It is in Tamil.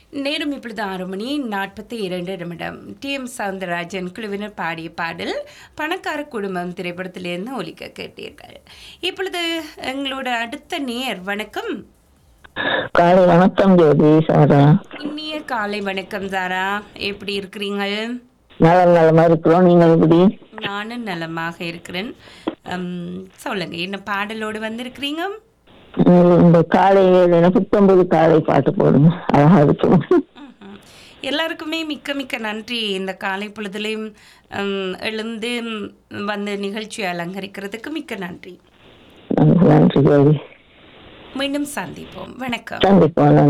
நேரம் இப்பொழுது ஆறு மணி நாற்பத்தி இரண்டு நிமிடம் டி எம் சவுந்தரராஜன் குழுவினர் பாடிய பாடல் பணக்கார குடும்பம் திரைப்படத்திலிருந்து ஒலிக்க கேட்டீர்கள் இப்பொழுது எங்களோட அடுத்த நேர் வணக்கம் காலை வணக்கம் ஜோதி சாரா இனிய காலை வணக்கம் சாரா எப்படி இருக்கிறீங்கள் நலம் நலமா இருக்கிறோம் நீங்கள் எப்படி நானும் நலமாக இருக்கிறேன் உம், சொல்லுங்க என்ன பாடலோடு வந்திருக்கிறீங்க உம், இந்த காலை வேலையில புத்தம்பது காலை பாட்டு போடுங்க அழகா இருக்கும் ம்ஹும். எல்லாருக்குமே மிக்க மிக்க நன்றி இந்த காலை பொழுதுலையும் உம், எழுந்து உம், வந்து நிகழ்ச்சியை அலங்கரிக்கிறதுக்கு மிக்க நன்றி நன்றி ஜோதி மீண்டும் சந்திப்போம் வணக்கம் சந்திப்போம் நன்றி